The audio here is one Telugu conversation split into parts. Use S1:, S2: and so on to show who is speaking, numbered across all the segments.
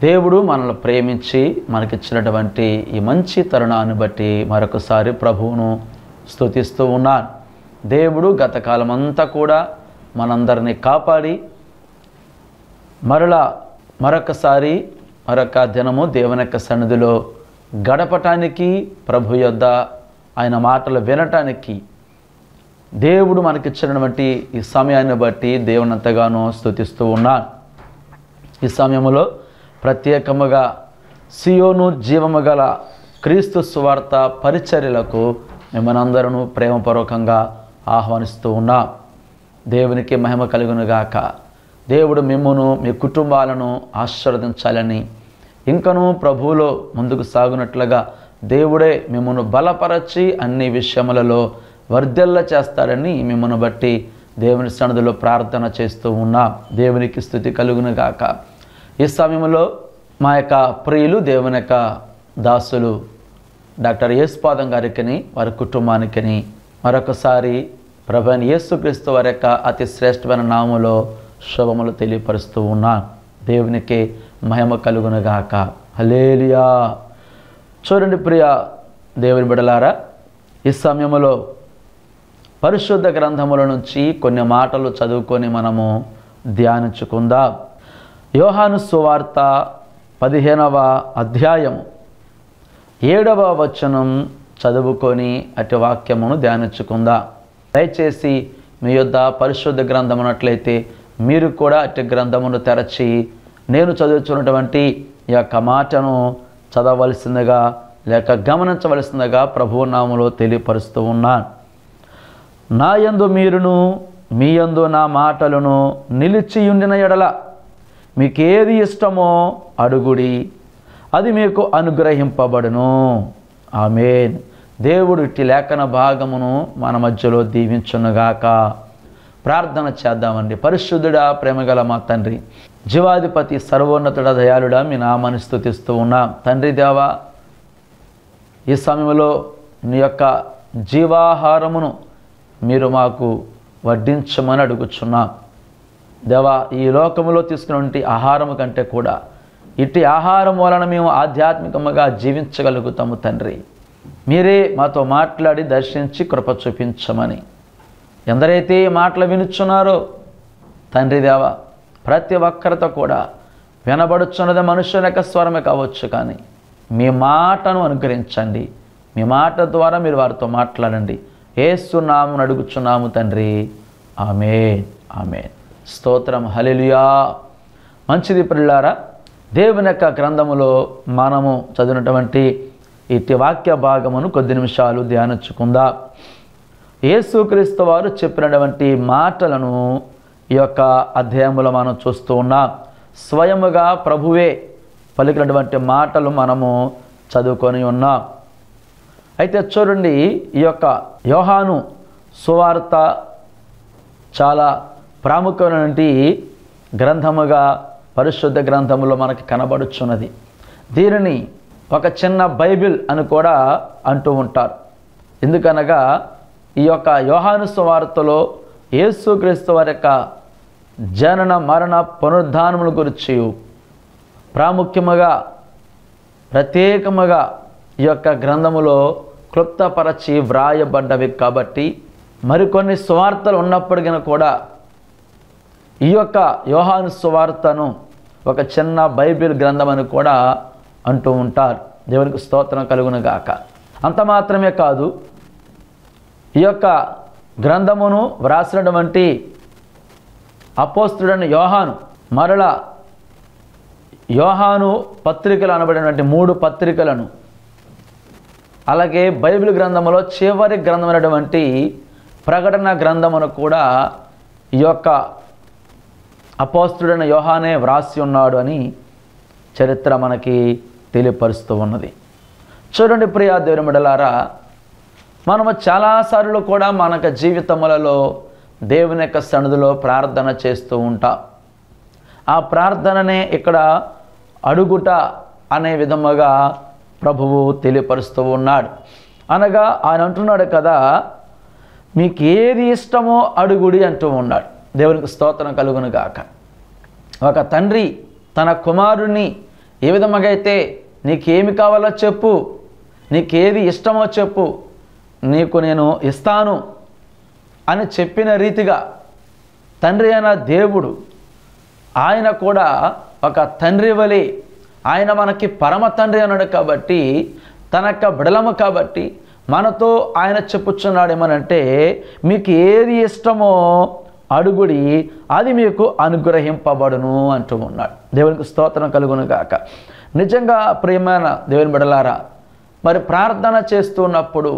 S1: దేవుడు మనల్ని ప్రేమించి మనకిచ్చినటువంటి ఈ మంచి తరుణాన్ని బట్టి మరొకసారి ప్రభువును స్తుతిస్తూ ఉన్నాను దేవుడు గత కాలం అంతా కూడా మనందరినీ కాపాడి మరలా మరొకసారి మరొక దినము దేవుని యొక్క సన్నిధిలో గడపటానికి ప్రభు యొద్ద ఆయన మాటలు వినటానికి దేవుడు మనకిచ్చినటువంటి ఈ సమయాన్ని బట్టి దేవుని ఎంతగానో స్తుతిస్తూ ఉన్నాను ఈ సమయంలో ప్రత్యేకముగా సియోను జీవము గల క్రీస్తు సువార్త పరిచర్యలకు మిమ్మల్నందరూ ప్రేమపూర్వకంగా ఆహ్వానిస్తూ ఉన్నాం దేవునికి మహిమ కలుగునుగాక దేవుడు మిమ్మును మీ కుటుంబాలను ఆశీర్వదించాలని ఇంకనూ ప్రభువులో ముందుకు సాగునట్లుగా దేవుడే మిమ్మను బలపరచి అన్ని విషయములలో వర్ధెల్ల చేస్తాడని మిమ్మల్ని బట్టి దేవుని సన్నిధిలో ప్రార్థన చేస్తూ ఉన్నాం దేవునికి స్థుతి కలుగునుగాక ఈ సమయంలో మా యొక్క ప్రియులు దేవుని యొక్క దాసులు డాక్టర్ యేసుపాదం గారికిని వారి కుటుంబానికిని మరొకసారి ప్రభు యేసుక్రీస్తు వారి యొక్క అతి శ్రేష్టమైన నామములో శుభములు తెలియపరుస్తూ ఉన్నాను దేవునికి మహిమ కలుగునుగాక హలేలియా చూడండి ప్రియ దేవుని బిడలారా ఈ సమయంలో పరిశుద్ధ గ్రంథముల నుంచి కొన్ని మాటలు చదువుకొని మనము ధ్యానించుకుందాం యోహాను సువార్త పదిహేనవ అధ్యాయము ఏడవ వచనం చదువుకొని అటు వాక్యమును ధ్యానించుకుందాం దయచేసి మీ యొద్ద పరిశుద్ధ గ్రంథం ఉన్నట్లయితే మీరు కూడా అటు గ్రంథమును తెరచి నేను చదువుతున్నటువంటి ఈ యొక్క మాటను చదవలసిందిగా లేక గమనించవలసిందిగా ప్రభువు నామములో తెలియపరుస్తూ ఉన్నాను నా యందు మీరును మీ యందు నా మాటలను నిలిచియుండిన ఎడల మీకేది ఇష్టమో అడుగుడి అది మీకు అనుగ్రహింపబడును ఆమెన్ దేవుడు ఇట్టి లేఖన భాగమును మన మధ్యలో దీవించునుగాక ప్రార్థన చేద్దామండి పరిశుద్ధుడా ప్రేమగల మా తండ్రి జీవాధిపతి సర్వోన్నతుడ దయాళుడా మీ నామాన్ని స్థుతిస్తూ ఉన్నాం తండ్రి దేవా ఈ సమయంలో నీ యొక్క జీవాహారమును మీరు మాకు వడ్డించమని అడుగుచున్నాం దేవా ఈ లోకములో తీసుకున్నటువంటి ఆహారము కంటే కూడా ఇట్టి ఆహారం వలన మేము ఆధ్యాత్మికముగా జీవించగలుగుతాము తండ్రి మీరే మాతో మాట్లాడి దర్శించి కృప చూపించమని ఎందరైతే ఈ మాటలు వినుచున్నారో తండ్రి దేవ ప్రతి ఒక్కరితో కూడా వినబడుచున్నది మనుషుల యొక్క స్వరమే కావచ్చు కానీ మీ మాటను అనుగ్రహించండి మీ మాట ద్వారా మీరు వారితో మాట్లాడండి ఏస్తున్నాము అడుగుచున్నాము తండ్రి ఆమె ఆమె స్తోత్రం హలెలుయా మంచిది పిల్లారా దేవుని యొక్క గ్రంథములో మనము చదివినటువంటి ఇట్టి వాక్య భాగమును కొద్ది నిమిషాలు ధ్యానించుకుందాం యేసుక్రీస్తు వారు చెప్పినటువంటి మాటలను ఈ యొక్క అధ్యాయంలో మనం చూస్తూ ఉన్నాం స్వయముగా ప్రభువే పలికినటువంటి మాటలు మనము చదువుకొని ఉన్నాం అయితే చూడండి ఈ యొక్క యోహాను సువార్త చాలా ప్రాముఖ్యమైనటువంటి గ్రంథముగా పరిశుద్ధ గ్రంథములో మనకి కనబడుచున్నది దీనిని ఒక చిన్న బైబిల్ అని కూడా అంటూ ఉంటారు ఎందుకనగా ఈ యొక్క యోహాను సువార్తలో యేసుక్రీస్తు వారి యొక్క జనన మరణ పునరుద్ధానముల గురించి ప్రాముఖ్యముగా ప్రత్యేకముగా ఈ యొక్క గ్రంథములో క్లుప్తపరచి వ్రాయబడ్డవి కాబట్టి మరికొన్ని సువార్తలు ఉన్నప్పటికీ కూడా ఈ యొక్క యోహాను సువార్తను ఒక చిన్న బైబిల్ గ్రంథం అని కూడా అంటూ ఉంటారు దేవునికి స్తోత్రం కలుగును గాక అంత మాత్రమే కాదు ఈ యొక్క గ్రంథమును వ్రాసినటువంటి అపోస్తుడని యోహాను మరల యోహాను పత్రికలు అనబడినటువంటి మూడు పత్రికలను అలాగే బైబిల్ గ్రంథములో చివరి గ్రంథమైనటువంటి ప్రకటన గ్రంథమును కూడా ఈ యొక్క అపోస్తుడైన యోహానే వ్రాసి ఉన్నాడు అని చరిత్ర మనకి తెలియపరుస్తూ ఉన్నది చూడండి ప్రియా దేవుని మిడలారా మనము చాలాసార్లు కూడా మన యొక్క జీవితములలో దేవుని యొక్క సన్నిధిలో ప్రార్థన చేస్తూ ఉంటాం ఆ ప్రార్థననే ఇక్కడ అడుగుట అనే విధముగా ప్రభువు తెలియపరుస్తూ ఉన్నాడు అనగా ఆయన అంటున్నాడు కదా మీకు ఏది ఇష్టమో అడుగుడి అంటూ ఉన్నాడు దేవునికి స్తోత్రం కలుగును గాక ఒక తండ్రి తన కుమారుణ్ణి ఏ విధముగా అయితే నీకేమి కావాలో చెప్పు నీకేది ఇష్టమో చెప్పు నీకు నేను ఇస్తాను అని చెప్పిన రీతిగా తండ్రి అయిన దేవుడు ఆయన కూడా ఒక తండ్రి వలె ఆయన మనకి పరమ తండ్రి అన్నాడు కాబట్టి తన యొక్క బిడలము కాబట్టి మనతో ఆయన చెప్పుచున్నాడు ఏమనంటే మీకు ఏది ఇష్టమో అడుగుడి అది మీకు అనుగ్రహింపబడును అంటూ ఉన్నాడు దేవునికి స్తోత్రం కలుగును గాక నిజంగా ప్రియమైన దేవుని బిడలారా మరి ప్రార్థన చేస్తున్నప్పుడు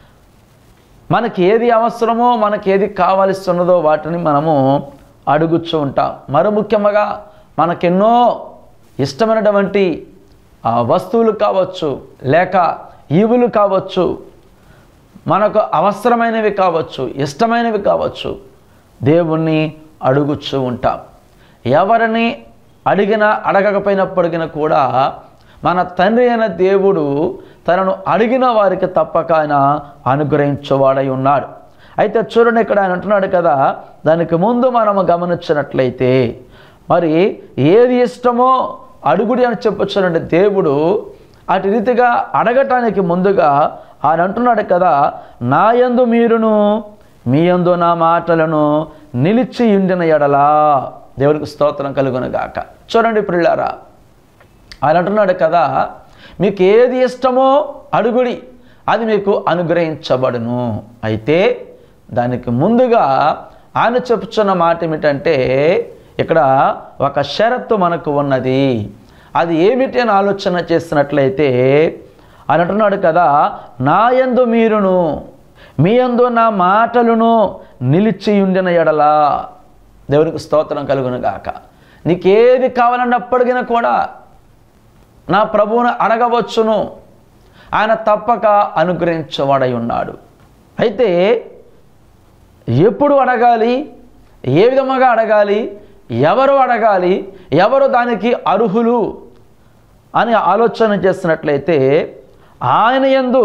S1: మనకి ఏది అవసరమో మనకి ఏది కావలస్తున్నదో వాటిని మనము అడుగుచూ ఉంటాం మరి ముఖ్యంగా మనకెన్నో ఇష్టమైనటువంటి ఆ వస్తువులు కావచ్చు లేక ఈవులు కావచ్చు మనకు అవసరమైనవి కావచ్చు ఇష్టమైనవి కావచ్చు దేవుణ్ణి అడుగుచూ ఉంటాం ఎవరిని అడిగినా అడగకపోయినప్పటికీ కూడా మన తండ్రి అయిన దేవుడు తనను అడిగిన వారికి తప్పక ఆయన అనుగ్రహించేవాడై ఉన్నాడు అయితే చూడండి ఇక్కడ ఆయన అంటున్నాడు కదా దానికి ముందు మనము గమనించినట్లయితే మరి ఏది ఇష్టమో అడుగుడి అని చెప్పొచ్చానంటే దేవుడు అటు రీతిగా అడగటానికి ముందుగా ఆయన అంటున్నాడు కదా నా యందు మీరును మీ యందు నా మాటలను నిలిచి ఉండిన ఎడలా దేవునికి స్తోత్రం కలుగును గాక చూడండి ప్రిళ్ళారా ఆయన అంటున్నాడు కదా మీకు ఏది ఇష్టమో అడుగుడి అది మీకు అనుగ్రహించబడును అయితే దానికి ముందుగా ఆయన చెప్పుచున్న మాట ఏమిటంటే ఇక్కడ ఒక షరత్తు మనకు ఉన్నది అది ఏమిటి అని ఆలోచన చేసినట్లయితే ఆయన అంటున్నాడు కదా నా యందు మీరును మీ యందు నా మాటలను నిలిచి ఉండిన ఎడలా దేవునికి స్తోత్రం కలుగును గాక నీకేది కావాలన్నప్పటికీ కూడా నా ప్రభువును అడగవచ్చును ఆయన తప్పక అనుగ్రహించేవాడై ఉన్నాడు అయితే ఎప్పుడు అడగాలి ఏ విధముగా అడగాలి ఎవరు అడగాలి ఎవరు దానికి అర్హులు అని ఆలోచన చేసినట్లయితే ఆయన యందు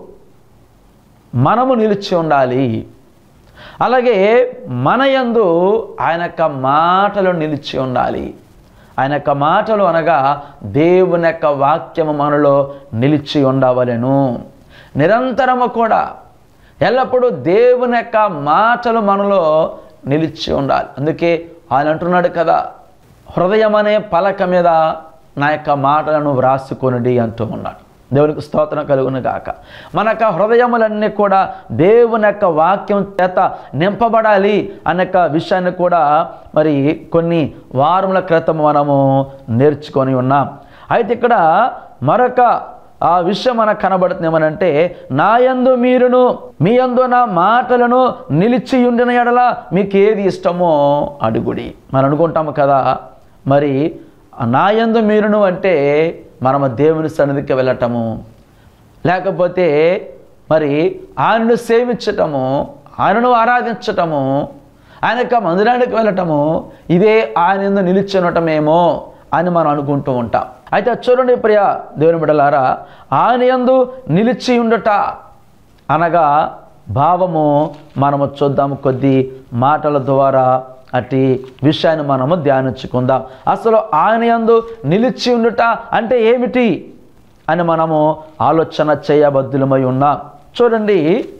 S1: మనము నిలిచి ఉండాలి అలాగే మన యందు ఆయన యొక్క మాటలు నిలిచి ఉండాలి ఆయన యొక్క మాటలు అనగా దేవుని యొక్క వాక్యము మనలో నిలిచి ఉండవలెను నిరంతరము కూడా ఎల్లప్పుడూ దేవుని యొక్క మాటలు మనలో నిలిచి ఉండాలి అందుకే ఆయన అంటున్నాడు కదా హృదయం అనే పలక మీద నా యొక్క మాటలను వ్రాసుకొనిడి అంటూ ఉన్నాడు దేవునికి స్తోత్రం కలుగును గాక మన యొక్క హృదయములన్నీ కూడా దేవుని యొక్క వాక్యం చేత నింపబడాలి అనే యొక్క విషయాన్ని కూడా మరి కొన్ని వారముల క్రితం మనము నేర్చుకొని ఉన్నాం అయితే ఇక్కడ మరొక ఆ విషయం మనకు కనబడుతుంది ఏమనంటే నా యందు మీరును మీ యందు నా మాటలను నిలిచి ఉండిన ఎడల మీకు ఏది ఇష్టమో అడుగుడి మనం అనుకుంటాము కదా మరి నా యందు మీరును అంటే మనము దేవుని సన్నిధికి వెళ్ళటము లేకపోతే మరి ఆయనను సేవించటము ఆయనను ఆరాధించటము ఆయన యొక్క మందిరానికి వెళ్ళటము ఇదే ఆయన ఎందు నిలిచి ఉండటమేమో అని మనం అనుకుంటూ ఉంటాం అయితే చూడండి ప్రియ దేవుని బిడ్డలారా ఆయన యందు నిలిచి ఉండట అనగా భావము మనము చూద్దాము కొద్ది మాటల ద్వారా అట్టి విషయాన్ని మనము ధ్యానించుకుందాం అసలు ఆయన యందు నిలిచి ఉండుట అంటే ఏమిటి అని మనము ఆలోచన చేయబద్దులమై ఉన్నాం చూడండి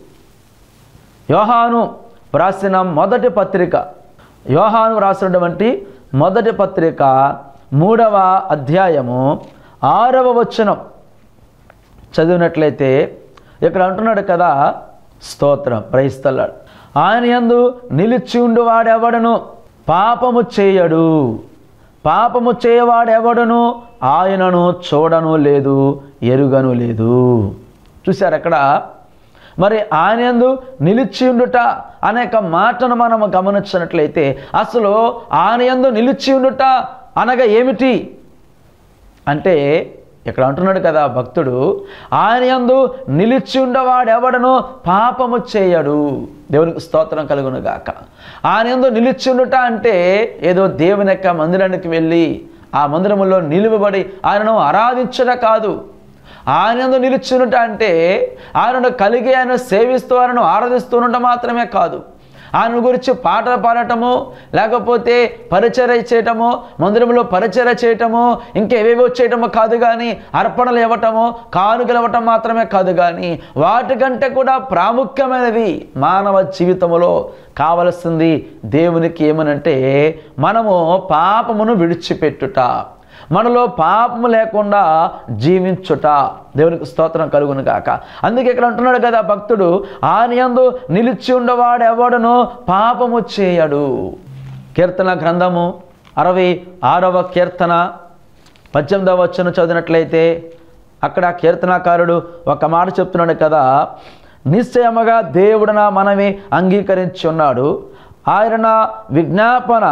S1: యోహాను వ్రాసిన మొదటి పత్రిక యోహాను వ్రాసినటువంటి మొదటి పత్రిక మూడవ అధ్యాయము ఆరవ వచనం చదివినట్లయితే ఇక్కడ అంటున్నాడు కదా స్తోత్రం ప్రయిస్తలాడు ఆయన యందు నిలిచి ఉండువాడెవడను పాపము చేయడు పాపము చేయవాడెవడను ఆయనను చూడను లేదు ఎరుగను లేదు చూశారు అక్కడ మరి ఆయన యందు నిలిచి ఉండుట అనేక మాటను మనము గమనించినట్లయితే అసలు ఆయన యందు నిలిచి ఉండుట అనగా ఏమిటి అంటే ఇక్కడ అంటున్నాడు కదా భక్తుడు ఆయన యందు నిలిచి ఉండవాడెవడను పాపము చేయడు దేవునికి స్తోత్రం కలుగును గాక ఆయన యందు నిలిచి ఉండుట అంటే ఏదో దేవుని యొక్క మందిరానికి వెళ్ళి ఆ మందిరములో నిలువబడి ఆయనను ఆరాధించడం కాదు ఆయన యందు నిలిచి ఉండుట అంటే ఆయనను కలిగి ఆయన సేవిస్తూ ఆయనను ఆరాధిస్తూ ఉండటం మాత్రమే కాదు ఆయన గురించి పాటలు పాడటము లేకపోతే పరిచర్య చేయటము మందిరంలో పరిచర్య చేయటము ఇంకేవేవో చేయటము కాదు కానీ అర్పణలు ఇవ్వటము కానుకలు ఇవ్వటం మాత్రమే కాదు కానీ వాటికంటే కూడా ప్రాముఖ్యమైనది మానవ జీవితంలో కావలసింది దేవునికి ఏమనంటే మనము పాపమును విడిచిపెట్టుట మనలో పాపము లేకుండా జీవించుట దేవునికి స్తోత్రం కలుగును కాక అందుకే ఇక్కడ అంటున్నాడు కదా భక్తుడు ఆనియందు నిలిచి ఉండవాడు ఎవడను పాపము చేయడు కీర్తన గ్రంథము అరవై ఆరవ కీర్తన పద్దెనిమిదవ వచ్చను చదివినట్లయితే అక్కడ కీర్తనాకారుడు ఒక మాట చెప్తున్నాడు కదా నిశ్చయముగా దేవుడు నా మనవి అంగీకరించి ఉన్నాడు ఆయన నా విజ్ఞాపన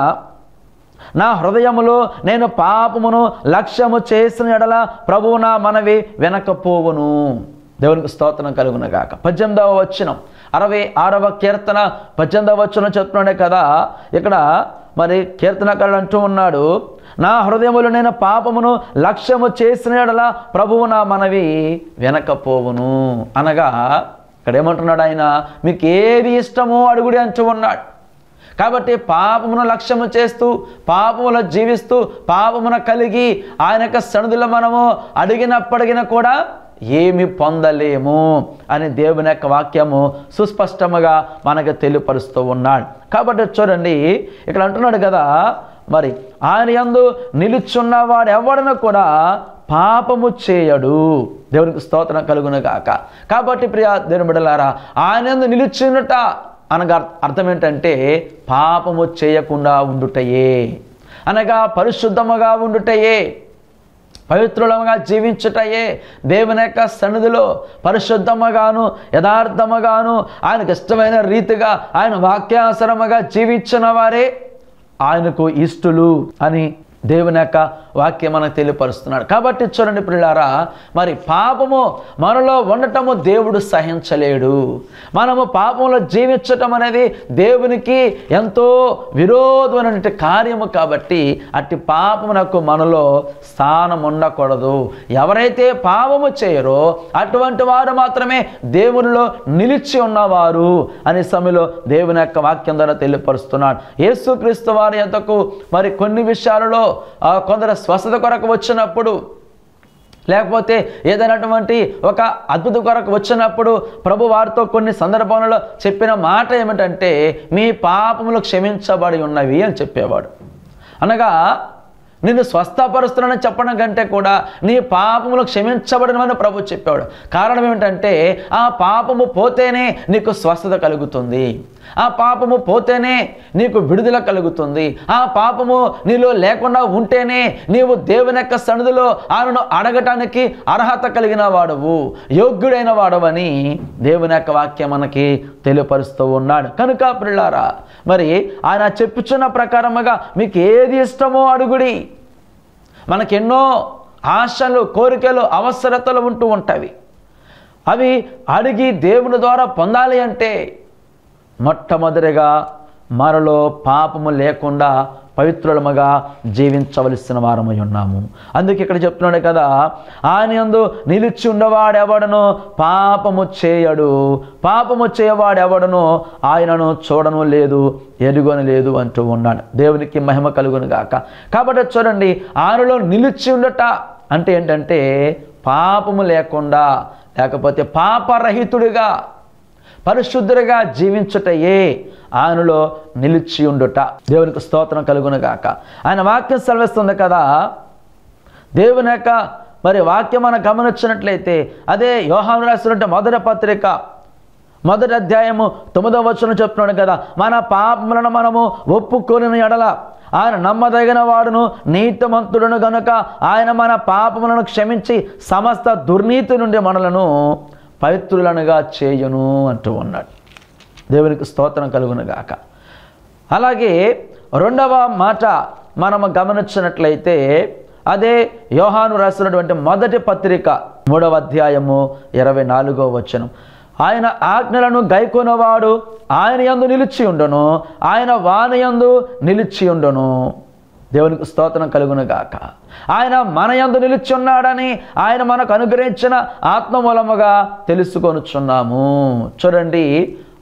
S1: నా హృదయములో నేను పాపమును లక్ష్యము చేసిన ఎడల ప్రభువు నా మనవి వెనకపోవును దేవునికి స్తోత్రం కలుగునగాక పద్దెనిమిదవ వచ్చినం అరవై ఆరవ కీర్తన పద్దెనిమిదవ వచ్చిన చెప్తున్నాడే కదా ఇక్కడ మరి కీర్తనకారుడు అంటూ ఉన్నాడు నా హృదయములో నేను పాపమును లక్ష్యము చేసిన ఎడల ప్రభువు నా మనవి వెనకపోవును అనగా ఇక్కడ ఏమంటున్నాడు ఆయన మీకు ఏది ఇష్టమో అడుగుడి అంటూ ఉన్నాడు కాబట్టి పాపమును లక్ష్యము చేస్తూ పాపములో జీవిస్తూ పాపమున కలిగి ఆయన యొక్క సన్నిధిలో మనము అడిగినప్పటికిన కూడా ఏమి పొందలేము అని దేవుని యొక్క వాక్యము సుస్పష్టముగా మనకు తెలియపరుస్తూ ఉన్నాడు కాబట్టి చూడండి ఇక్కడ అంటున్నాడు కదా మరి ఆయన యందు నిలుచున్నవాడు ఎవడను కూడా పాపము చేయడు దేవునికి స్తోత్రం కలుగును గాక కాబట్టి ప్రియా దేవుని బిడలారా ఆయన యందు నిలుచున్నట అనగా అర్థం ఏంటంటే పాపము చేయకుండా ఉండుటయే అనగా పరిశుద్ధముగా ఉండుటయే పవిత్రులముగా జీవించుటయే దేవుని యొక్క సన్నిధిలో పరిశుద్ధముగాను యథార్థముగాను ఆయనకు ఇష్టమైన రీతిగా ఆయన వాక్యాసరముగా జీవించిన వారే ఆయనకు ఇష్టలు అని దేవుని యొక్క వాక్యం మనకు తెలియపరుస్తున్నాడు కాబట్టి చూడండి పిల్లారా మరి పాపము మనలో ఉండటము దేవుడు సహించలేడు మనము పాపంలో జీవించటం అనేది దేవునికి ఎంతో విరోధమైనటువంటి కార్యము కాబట్టి అట్టి పాపమునకు మనలో స్థానం ఉండకూడదు ఎవరైతే పాపము చేయరో అటువంటి వారు మాత్రమే దేవునిలో నిలిచి ఉన్నవారు అనే సమయంలో దేవుని యొక్క వాక్యం ద్వారా తెలియపరుస్తున్నాడు యేసుక్రీస్తు వారి యొద్దకు మరి కొన్ని విషయాలలో ఆ, కొందరు స్వస్థత కొరకు వచ్చినప్పుడు లేకపోతే ఏదైనటువంటి ఒక అద్భుత కొరకు వచ్చినప్పుడు ప్రభు వారితో కొన్ని సందర్భాలలో చెప్పిన మాట ఏమిటంటే మీ పాపములు క్షమించబడి ఉన్నవి అని చెప్పేవాడు అనగా నిన్ను స్వస్థపరుస్తున్నానని చెప్పడం కంటే కూడా నీ పాపములు క్షమించబడినవని ప్రభు చెప్పాడు కారణం ఏమిటంటే ఆ పాపము పోతేనే నీకు స్వస్థత కలుగుతుంది ఆ పాపము పోతేనే నీకు విడుదల కలుగుతుంది ఆ పాపము నీలో లేకుండా ఉంటేనే నీవు దేవుని యొక్క సన్నిధిలో ఆయనను అడగటానికి అర్హత కలిగిన వాడవు యోగ్యుడైన వాడవని దేవుని యొక్క వాక్యం మనకి తెలియపరుస్తూ ఉన్నాడు కనుక పిల్లారా మరి ఆయన చెప్పుచున్న ప్రకారముగా మీకు ఏది ఇష్టమో అడుగుడి మనకెన్నో ఆశలు కోరికలు అవసరతలు ఉంటూ ఉంటాయి అవి అడిగి దేవుని ద్వారా పొందాలి అంటే మొట్టమొదటిగా మనలో పాపము లేకుండా పవిత్రులముగా జీవించవలసిన వారమై ఉన్నాము అందుకే ఇక్కడ చెప్తున్నాడు కదా ఆయన యందు నిలిచి ఉండవాడెవడను పాపము చేయడు పాపము చేయవాడెవడను ఆయనను చూడను లేదు ఎరుగను లేదు అంటూ ఉన్నాడు దేవునికి మహిమ కలుగును గాక కాబట్టి చూడండి ఆయనలో నిలిచి ఉండట అంటే ఏంటంటే పాపము లేకుండా లేకపోతే పాపరహితుడిగా పరిశుద్ధుడిగా జీవించుటయే ఆయనలో నిలిచి ఉండుట దేవునికి స్తోత్రం కలుగునుగాక ఆయన వాక్యం సెలవిస్తుంది కదా దేవుని యొక్క మరి వాక్యం మనం గమనించినట్లయితే అదే యోహాను రాసినట్టు మొదటి పత్రిక మొదటి అధ్యాయము తొమ్మిదవ వచనం చెప్తున్నాడు కదా మన పాపములను మనము ఒప్పుకొనిన ఎడల ఆయన నమ్మదగిన వాడును నీతిమంతుడును గనుక ఆయన మన పాపములను క్షమించి సమస్త దుర్నీతి నుండి మనలను పవిత్రులనుగా చేయును అంటూ ఉన్నాడు దేవునికి స్తోత్రం కలుగునుగాక అలాగే రెండవ మాట మనము గమనించినట్లయితే అదే యోహాను రాసినటువంటి మొదటి పత్రిక మూడవ అధ్యాయము ఇరవై నాలుగో వచనం ఆయన ఆజ్ఞలను గైకొనవాడు ఆయన యందు నిలిచి ఉండును ఆయన వాని యందు నిలిచి ఉండును దేవునికి స్తోత్రం కలుగును గాక ఆయన మన యందు నిలిచి ఉన్నాడని ఆయన మనకు అనుగ్రహించిన ఆత్మ మూలముగా తెలుసుకొనుచున్నాము చూడండి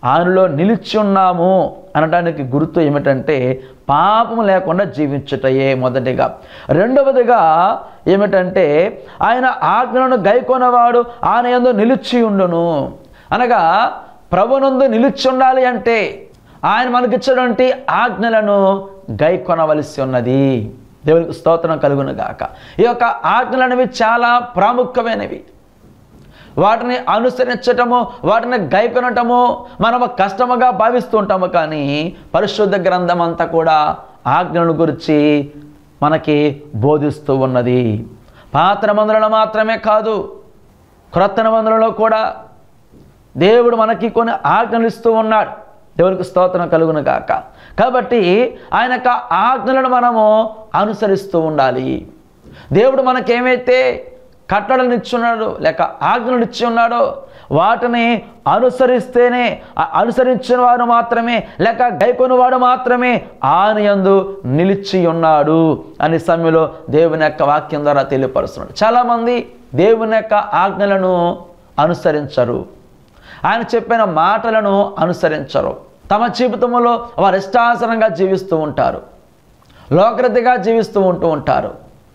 S1: ఆయనలో నిలిచి ఉన్నాము అనడానికి గుర్తు ఏమిటంటే పాపము లేకుండా జీవించుటయే మొదటిగా రెండవదిగా ఏమిటంటే ఆయన ఆజ్ఞలను గైకొనవాడు ఆయన యందు నిలిచి ఉండును అనగా ప్రభునందు నిలిచి ఉండాలి అంటే ఆయన మనకిచ్చినటువంటి ఆజ్ఞలను గైకొనవలసి ఉన్నది దేవునికి స్తోత్రం కలుగును గాక ఈ యొక్క ఆజ్ఞలు అనేవి చాలా ప్రాముఖ్యమైనవి వాటిని అనుసరించటము వాటిని గైకొనటము మనం కష్టముగా భావిస్తూ ఉంటాము కానీ పరిశుద్ధ గ్రంథం అంతా కూడా ఆజ్ఞలను గురించి మనకి బోధిస్తూ ఉన్నది పాత నిబంధనలు మాత్రమే కాదు క్రొత్త నిబంధనలో కూడా దేవుడు మనకి కొన్ని ఆజ్ఞలు ఇస్తూ ఉన్నాడు దేవునికి స్తోత్రం కలుగును గాక కాబట్టి ఆయన యొక్క ఆజ్ఞలను మనము అనుసరిస్తూ ఉండాలి దేవుడు మనకేమైతే కట్టడలు ఇచ్చున్నాడు లేక ఆజ్ఞలు ఇచ్చి ఉన్నాడో వాటిని అనుసరిస్తేనే ఆ అనుసరించిన వాడు మాత్రమే లేక గైకొని వాడు మాత్రమే ఆయన యందు నిలిచి ఉన్నాడు అనే సమయంలో దేవుని యొక్క వాక్యం ద్వారా తెలియపరుస్తున్నాడు చాలామంది దేవుని యొక్క ఆజ్ఞలను అనుసరించరు ఆయన చెప్పిన మాటలను అనుసరించరు తమ జీవితంలో వారు ఇష్టాసనంగా జీవిస్తూ ఉంటారు లోకృతిగా జీవిస్తూ ఉంటూ ఉంటారు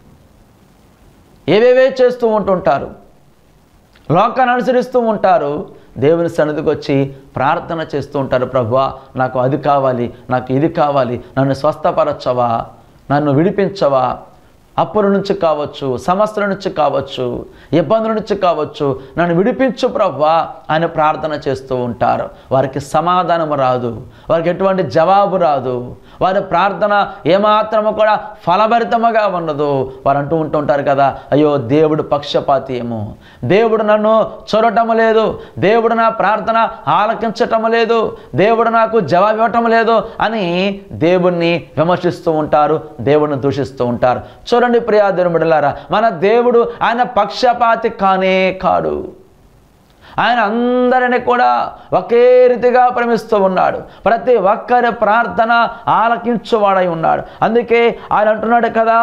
S1: ఏవేవే చేస్తూ ఉంటుంటారు లోకాన్ని అనుసరిస్తూ ఉంటారు దేవుని సన్నిధికి వచ్చి ప్రార్థన చేస్తూ ఉంటారు ప్రభువా నాకు అది కావాలి నాకు ఇది కావాలి నన్ను స్వస్థపరచవా నన్ను విడిపించవా అప్పుల నుంచి కావచ్చు సమస్యల నుంచి కావచ్చు ఇబ్బందుల నుంచి కావచ్చు నన్ను విడిపించు ప్రభా అని ప్రార్థన చేస్తూ ఉంటారు వారికి సమాధానం రాదు వారికి ఎటువంటి జవాబు రాదు వారి ప్రార్థన ఏమాత్రము కూడా ఫలభరితముగా ఉండదు వారు అంటూ ఉంటుంటారు కదా అయ్యో దేవుడు పక్షపాతి ఏమో దేవుడు నన్ను చొరటము లేదు దేవుడు నా ప్రార్థన ఆలకించటం లేదు దేవుడు నాకు జవాబు ఇవ్వటం లేదు అని దేవుణ్ణి విమర్శిస్తూ ఉంటారు దేవుడిని దూషిస్తూ ఉంటారు చూడండి ప్రియాదేవుడు బిడ్డలారా మన దేవుడు ఆయన పక్షపాతి కానే కాడు ఆయన అందరిని కూడా ఒకే రీతిగా ప్రేమిస్తూ ఉన్నాడు ప్రతి ఒక్కరి ప్రార్థన ఆలకించువాడై ఉన్నాడు అందుకే ఆయన అంటున్నాడు కదా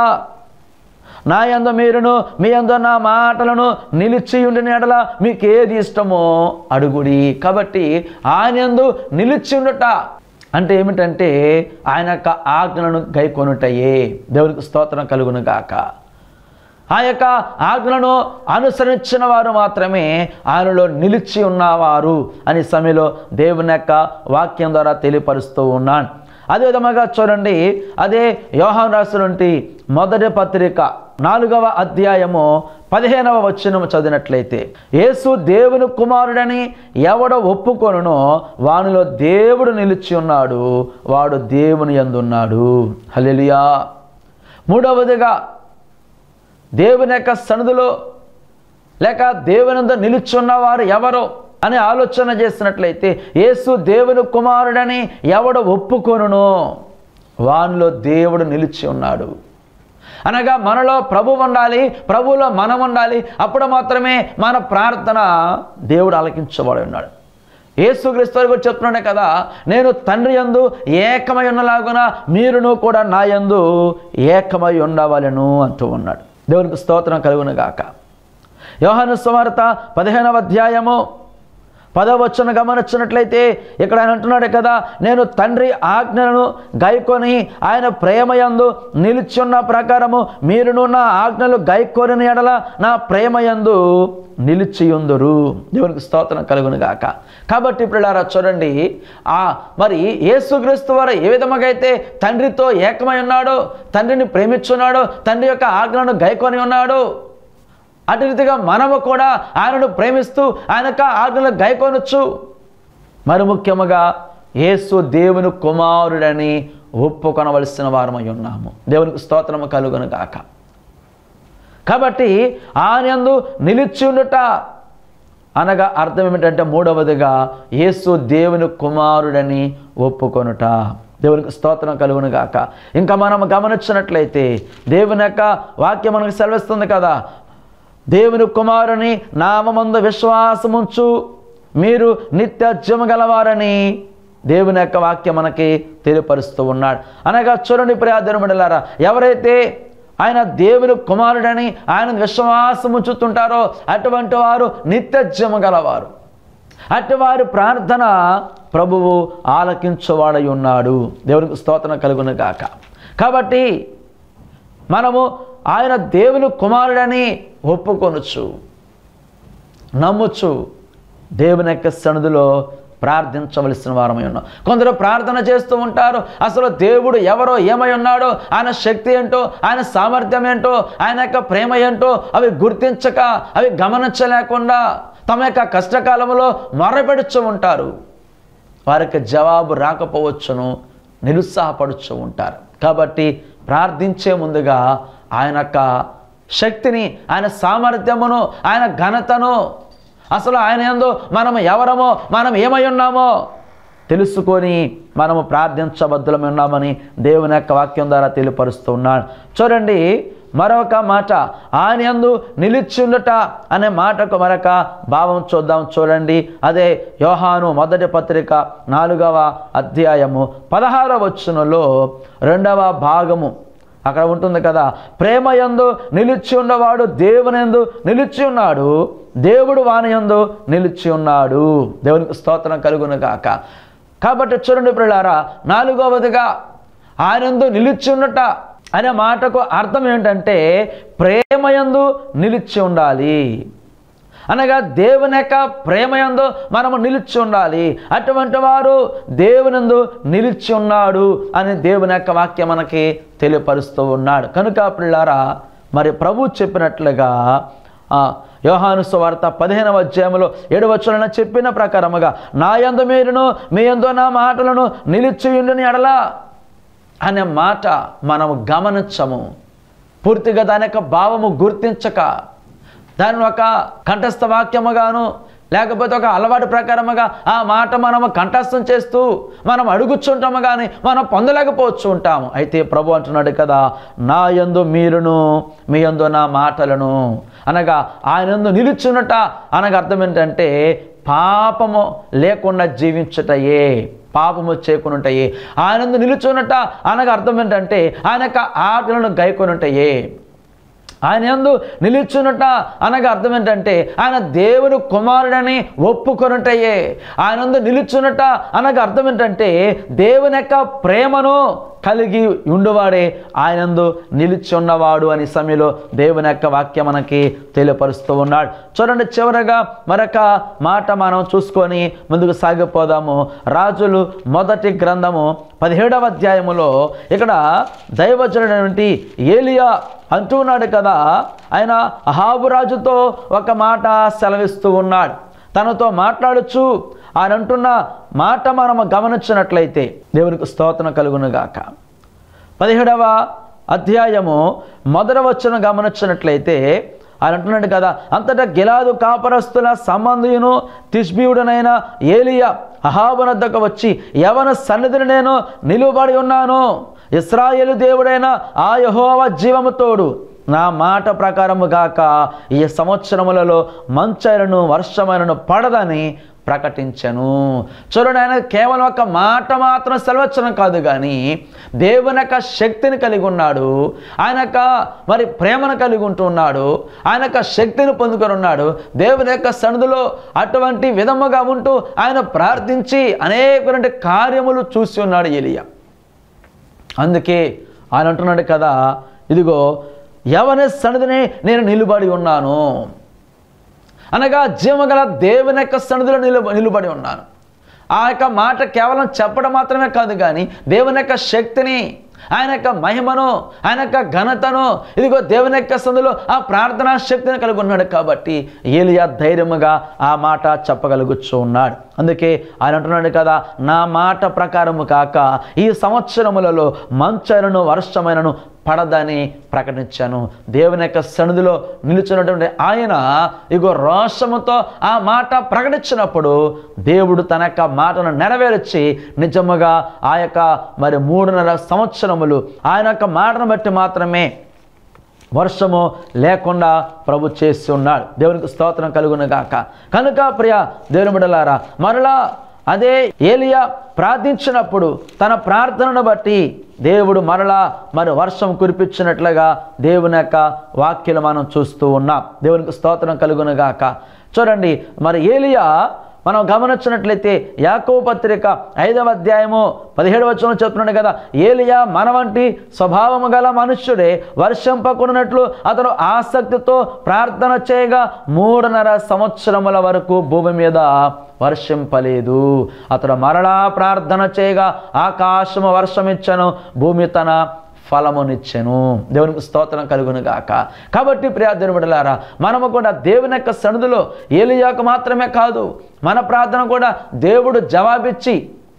S1: నా యందు మీరును మీ యందు నా మాటలను నిలిచి ఉండిన ఎడల మీకు ఏది ఇష్టమో అడుగుడి కాబట్టి ఆయన యందు నిలిచి ఉండుట అంటే ఏమిటంటే ఆయన యొక్క ఆజ్ఞలను గైకొనుటయే దేవునికి స్తోత్రం కలుగును గాక ఆ యొక్క ఆజ్ఞలను అనుసరించిన వారు మాత్రమే ఆయనలో నిలిచి ఉన్నవారు అని సమయంలో దేవుని యొక్క వాక్యం ద్వారా తెలియపరుస్తూ ఉన్నాను అదే విధముగా చూడండి అదే యోహాన్ రాసినటువంటి మొదటి పత్రిక నాలుగవ అధ్యాయము పదిహేనవ వచనము చదివినట్లయితే యేసు దేవుని కుమారుడని ఎవడ ఒప్పుకొనునో వానిలో దేవుడు నిలిచి ఉన్నాడు వాడు దేవుని యందున్నాడు హల్లెలూయా మూడవదిగా దేవుని యొక్క సన్నిధిలో లేక దేవునింద నిలుచున్న వారు ఎవరు అని ఆలోచన చేసినట్లయితే యేసు దేవుని కుమారుడని ఎవడు ఒప్పుకొనును వానిలో దేవుడు నిలిచి ఉన్నాడు అనగా మనలో ప్రభు ఉండాలి ప్రభువులో మనం ఉండాలి అప్పుడు మాత్రమే మన ప్రార్థన దేవుడు ఆలకించబడి ఉన్నాడు యేసుక్రీస్తు వారు కూడా చెప్తున్నాడే కదా నేను తండ్రి యందు ఏకమై ఉన్నలాగున మీరును కూడా నా యందు ఏకమై ఉండవలను అంటూ ఉన్నాడు దేవునికి స్తోత్రం కలుగును గాక యోహాను సువార్త పదిహేనవ అధ్యాయము పదవచ్చును గమనించినట్లయితే ఇక్కడ ఆయన అంటున్నాడు కదా నేను తండ్రి ఆజ్ఞలను గైకొని ఆయన ప్రేమయందు నిలుచున్న ప్రకారము మీరును నా ఆజ్ఞలు గైకొని ఎడల నా ప్రేమయందు నిలిచియుందురు దేవునికి స్తోత్రం కలుగును గాక కాబట్టి ఇప్పుడు చూడండి ఆ మరి యేసుక్రీస్తు వారు ఏ విధముగా అయితే తండ్రితో ఏకమై ఉన్నాడో తండ్రిని ప్రేమించున్నాడో తండ్రి యొక్క ఆజ్ఞలను గైకొని ఉన్నాడు అటు రీతిగా మనము కూడా ఆయనను ప్రేమిస్తూ ఆయన యొక్క ఆజ్ఞలు గైకొనొచ్చు మరి ముఖ్యముగా యేసు దేవుని కుమారుడని ఒప్పుకొనవలసిన వారమై ఉన్నాము దేవునికి స్తోత్రము కలుగును గాక కాబట్టి ఆయనందు నిలిచి ఉండుట అనగా అర్థం ఏమిటంటే మూడవదిగా యేసు దేవుని కుమారుడని ఒప్పుకొనుట దేవునికి స్తోత్రం కలుగును గాక ఇంకా మనం గమనించినట్లయితే దేవుని యొక్క వాక్యం మనకు సెలవిస్తుంది కదా దేవుని కుమారుని నామందు విశ్వాసముంచు మీరు నిత్య జమ గలవారని దేవుని యొక్క వాక్యం మనకి తెలియపరుస్తూ ఉన్నాడు అనగా చూడండి ప్రియాధనుమడలారా ఎవరైతే ఆయన దేవుని కుమారుడని ఆయన విశ్వాసం ఉంచుతుంటారో అటువంటి వారు నిత్య జమ గలవారు అట్టి వారి ప్రార్థన ప్రభువు ఆలకించువాడై ఉన్నాడు దేవునికి స్తోత్రం కలుగును గాక కాబట్టి మనము ఆయన దేవుని కుమారుడని ఒప్పుకొనొచ్చు నమ్మొచ్చు దేవుని యొక్క సన్నిధిలో ప్రార్థించవలసిన వారమై ఉన్నాం కొందరు ప్రార్థన చేస్తూ ఉంటారు అసలు దేవుడు ఎవరో ఏమై ఉన్నాడో ఆయన శక్తి ఏంటో ఆయన సామర్థ్యం ఏంటో ఆయన యొక్క ప్రేమ ఏంటో అవి గుర్తించక అవి గమనించలేకుండా తమ యొక్క కష్టకాలంలో మొరపెడుచు ఉంటారు వారికి జవాబు రాకపోవచ్చును నిరుత్సాహపడుచు ఉంటారు కాబట్టి ప్రార్థించే ముందుగా ఆయన యొక్క శక్తిని ఆయన సామర్థ్యమును ఆయన ఘనతను అసలు ఆయన ఏందో మనం ఎవరమో మనం ఏమై ఉన్నామో తెలుసుకొని మనము ప్రార్థించబద్దులమై ఉన్నామని దేవుని యొక్క వాక్యం ద్వారా తెలియపరుస్తూ ఉన్నాడు చూడండి మరొక మాట ఆయన యందు నిలిచి ఉండట అనే మాటకు మరొక భావం చూద్దాం చూడండి అదే యోహాను మొదటి పత్రిక నాలుగవ అధ్యాయము పదహారవ వచనంలో రెండవ భాగము అక్కడ ఉంటుంది కదా ప్రేమ యందు నిలిచి ఉన్నవాడు దేవుని యందు నిలిచి ఉన్నాడు దేవుడు వాని యందు నిలిచి ఉన్నాడు దేవునికి స్తోత్రం కలుగును గాక కాబట్టి చూడండి పిల్లారా నాలుగవదిగా ఆయనందు నిలిచి ఉన్నట అనే మాటకు అర్థం ఏంటంటే ప్రేమయందు నిలిచి ఉండాలి అనగా దేవుని యొక్క ప్రేమయందు మనము నిలిచి ఉండాలి అటువంటి వారు దేవునందు నిలిచి ఉన్నాడు అని దేవుని యొక్క వాక్యం మనకి తెలియపరుస్తూ ఉన్నాడు కనుక పిల్లారా మరి ప్రభు చెప్పినట్లుగా ఆ, యోహాను సువార్త పదిహేనవ అధ్యాయంలో ఏడవచ్చులన చెప్పిన ప్రకారముగా నా యందు మీరును మీ యందు నా మాటలను నిలిచి ఉండుని ఎడలా అనే మాట మనము గమనించము పూర్తిగా దాని యొక్క భావము గుర్తించక దాని ఒక కంఠస్థ వాక్యముగాను లేకపోతే ఒక అలవాటు ప్రకారముగా ఆ మాట మనము కంఠస్థం చేస్తూ మనం అడుగుచుంటాము కానీ మనం పొందలేకపోవచ్చు ఉంటాము అయితే ప్రభు అంటున్నాడు కదా నా యందు మీరును మీ యందు నా మాటలను అనగా ఆయన యందు నిలుచున్నట అనగా అర్థం ఏంటంటే పాపము లేకుండా జీవించుటయే పాపము చేయకునుంటాయి ఆయనందు నిలుచున్నట అనగా అర్థం ఏంటంటే ఆయన యొక్క ఆటలను గైకొనుంటాయే ఆయన యందు నిలుచున్నట అనగా అర్థం ఏంటంటే ఆయన దేవుని కుమారుడని ఒప్పుకొనుటయే ఆయనందు నిలుచున్నట అనగా అర్థం ఏంటంటే దేవుని యొక్క ప్రేమను కలిగి ఉండువాడే ఆయనందు నిలిచి ఉన్నవాడు అని సమయంలో దేవుని యొక్క వాక్యం మనకి తెలియపరుస్తూ ఉన్నాడు చూడండి చివరగా మరొక మాట మనం చూసుకొని ముందుకు సాగిపోదాము రాజులు మొదటి గ్రంథము పదిహేడవ అధ్యాయములో ఇక్కడ దైవజనుడైనటువంటి ఏలియా అంటున్నాడు కదా ఆయన అహాబు రాజుతో ఒక మాట సెలవిస్తూ ఉన్నాడు తనతో మాట్లాడచ్చు ఆయన అంటున్న మాట మనము గమనించినట్లయితే దేవునికి స్తోత్రం కలుగునుగాక పదిహేడవ అధ్యాయము మొదట వచ్చిన గమనించినట్లయితే ఆయన అంటున్నాడు కదా అంతటా గిలాదు కాపరస్తుల సంబంధియును తిష్బీయుడనైన ఏలియా అహాబనద్దకు వచ్చి యవన సన్నిధిని నేను నిలువబడి ఉన్నాను ఇస్రాయేలు దేవుడైన ఆ యహోవ జీవము తోడు నా మాట ప్రకారము గాక ఈ సంవత్సరములలో మంచైనను వర్షమైనను పడదని ప్రకటించను చూడండి ఆయన కేవలం ఒక మాట మాత్రం సెలవచ్చనం కాదు కానీ దేవుని యొక్క శక్తిని కలిగి ఉన్నాడు ఆయన యొక్క మరి ప్రేమను కలిగి ఉంటున్నాడు ఆయన యొక్క శక్తిని పొందుకొని ఉన్నాడు దేవుని యొక్క సన్నిధిలో అటువంటి విధముగా ఉంటూ ఆయన ప్రార్థించి అనేకటువంటి కార్యములు చూసి ఉన్నాడు ఎలియా అందుకే ఆయన అంటున్నాడు కదా ఇదిగో ఎవరి సన్నిధిని నేను నిలబడి ఉన్నాను అనగా జీవగల దేవుని యొక్క సన్నిధిలో నిలబ నిలబడి ఉన్నాను ఆ యొక్క మాట కేవలం చెప్పడం మాత్రమే కాదు కానీ దేవుని యొక్క శక్తిని ఆయన యొక్క మహిమను ఆయన యొక్క ఘనతను ఇదిగో దేవుని యొక్క సందులో ఆ ప్రార్థనా శక్తిని కలిగి ఉన్నాడు కాబట్టి ఏలియా ధైర్యముగా ఆ మాట చెప్పగలుగుతూ ఉన్నాడు అందుకే ఆయన అంటున్నాడు కదా నా మాట ప్రకారము కాక ఈ సంవత్సరములలో మంచైనను వర్షమైనను పడదని ప్రకటించాను దేవుని యొక్క సన్నిధిలో నిలుచున్నటువంటి ఆయన ఇగో రోషముతో ఆ మాట ప్రకటించినప్పుడు దేవుడు తన యొక్క మాటను నెరవేర్చి నిజముగా ఆ యొక్క మరి మూడున్నర సంవత్సరములు ఆయన యొక్క మాటను బట్టి మాత్రమే వర్షము లేకుండా ప్రభు చేసి ఉన్నాడు దేవునికి స్తోత్రం కలుగును గాక కనుక ప్రియ దేవుని బిడ్డలారా మరలా అదే ఏలియా ప్రార్థించినప్పుడు తన ప్రార్థనను బట్టి దేవుడు మరలా మరి వర్షం కురిపించినట్లుగా దేవుని యొక్క వాక్యలు మనం చూస్తూ ఉన్నాం దేవునికి స్తోత్రం కలుగును గాక చూడండి మరి ఏలియా మనం గమనించినట్లయితే యాకోబు పత్రిక ఐదవ అధ్యాయము పదిహేడవ వచనం చెప్తున్నాడు కదా ఏలియా మన వంటి స్వభావము గల మనుష్యుడే వర్షం పకున్నట్లు అతడు ఆసక్తితో ప్రార్థన చేయగా మూడున్నర సంవత్సరముల వరకు భూమి మీద వర్షింపలేదు అతడు మరలా ప్రార్థన చేయగా ఆకాశము వర్షమిచ్చను భూమి తన ఫలమునిచ్చెను దేవునికి స్తోత్రం కలుగును గాక కాబట్టి ప్రియాదేవుని బిడ్డలారా మనము కూడా దేవుని యొక్క సన్నిధిలో ఏలియాకు మాత్రమే కాదు మన ప్రార్థన కూడా దేవుడు జవాబిచ్చి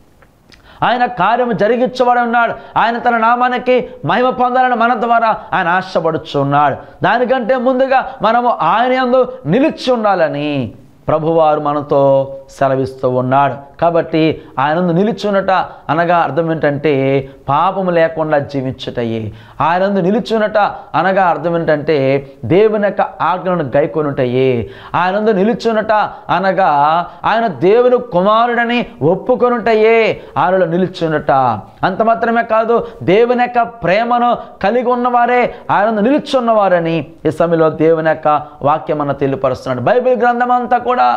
S1: ఆయన కార్యము జరిగించబడి ఉన్నాడు ఆయన తన నామానికి మహిమ పొందాలని మన ద్వారా ఆయన ఆశపడుచున్నాడు దానికంటే ముందుగా మనము ఆయన యందు నిలిచి ఉండాలని ప్రభువారు మనతో సెలవిస్తూ ఉన్నాడు కాబట్టి ఆయనందు నిలుచున్నట అనగా అర్థం ఏంటంటే పాపము లేకుండా జీవించుటయే ఆయనందు నిలుచున్నట అనగా అర్థం ఏంటంటే దేవుని యొక్క ఆజ్ఞలను గైకొనుటయే ఆయనందు నిలుచున్నట అనగా ఆయన దేవుని కుమారుడని ఒప్పుకొనుటయే ఆయనలో నిలుచున్నట అంత మాత్రమే కాదు దేవుని యొక్క ప్రేమను కలిగి ఉన్నవారే ఆయన నిలుచున్నవారని ఈ సమయంలో దేవుని యొక్క వాక్యం అన్న తెలియపరుస్తున్నాడు బైబిల్ గ్రంథం అంతా కూడా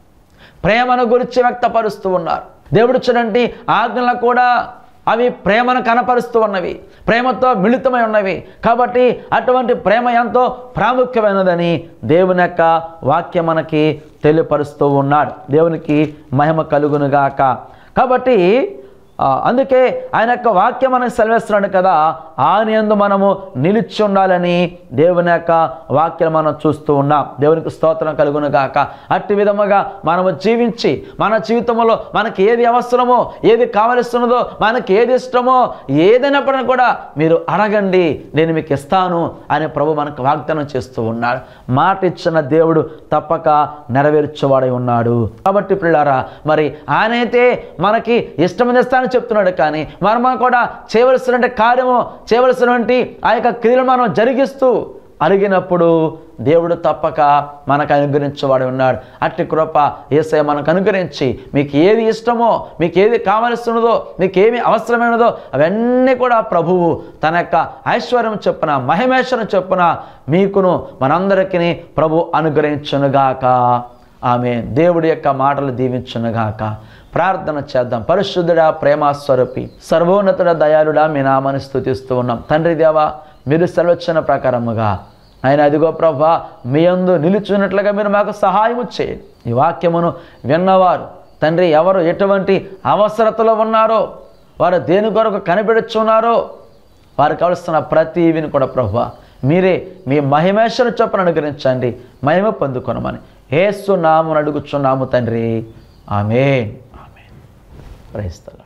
S1: ప్రేమను గురించి వ్యక్తపరుస్తూ ఉన్నారు దేవుడు చూడండి ఆజ్ఞలు కూడా అవి ప్రేమను కనపరుస్తూ ఉన్నవి ప్రేమతో మిళితమై ఉన్నవి కాబట్టి అటువంటి ప్రేమ ఎంతో ప్రాముఖ్యమైనదని దేవుని యొక్క వాక్యం మనకి తెలియపరుస్తూ ఉన్నాడు దేవునికి మహిమ కలుగునుగాక కాబట్టి ఆ, అందుకే ఆయన యొక్క వాక్యం మనకు సెలవిస్తున్నాడు కదా ఆయన యందు మనము నిలిచి ఉండాలని దేవుని యొక్క వాక్యం మనం చూస్తూ ఉన్నాం దేవునికి స్తోత్రం కలుగును గాక అట్టి విధముగా మనము జీవించి మన జీవితంలో మనకి ఏది అవసరమో ఏది కావలిస్తున్నదో మనకి ఏది ఇష్టమో ఏదైనప్పటికీ కూడా మీరు అడగండి నేను మీకు ఇస్తాను అని ప్రభు మనకు వాగ్దానం చేస్తూ ఉన్నాడు మాట ఇచ్చిన దేవుడు తప్పక నెరవేర్చేవాడై ఉన్నాడు కాబట్టి పిల్లారా మరి ఆయనైతే మనకి ఇష్టమైన ఇస్తానని చెప్తున్నాడు కానీ మనం కూడా చేయవలసిన కార్యము చేయవలసినటువంటి ఆ యొక్క క్రియలు మనం జరిగిస్తూ అడిగినప్పుడు దేవుడు తప్పక మనకు అనుగ్రహించేవాడు ఉన్నాడు అట్టి కృప ఏసయ మనకు అనుగ్రహించి మీకు ఏది ఇష్టమో మీకు ఏది కావలసినదో మీకు ఏమి అవసరమైనదో అవన్నీ కూడా ప్రభువు తన యొక్క ఐశ్వర్యం చొప్పున మహిమేశ్వరం చొప్పున మీకును మనందరికీ ప్రభు అనుగ్రహించునుగాక ఆమె దేవుడి యొక్క మాటలు దీవించునుగాక ప్రార్థన చేద్దాం పరిశుద్ధుడా ప్రేమాస్వరూపి సర్వోన్నతుడ దయాళుడా మీ నామాన్ని స్థుతిస్తూ ఉన్నాం తండ్రి దేవా మీరు సెలవచ్చిన ప్రకారముగా ఆయన అదిగో ప్రభా మీ అందు నిలుచున్నట్లుగా మీరు మాకు సహాయము చేయండి ఈ వాక్యమును విన్నవారు తండ్రి ఎవరు ఎటువంటి అవసరతలో ఉన్నారో వారు దేని కొరకు కనిపెడుచున్నారో వారికి కావలసిన ప్రతివిని కూడా ప్రభు మీరే మీ మహిమేశ్వర చొప్పున అనుగ్రహించండి మహిమ పొందుకొనమని ఏసు నామను అడుగుచున్నాము తండ్రి ఆమె ఆమె ప్రైస్తల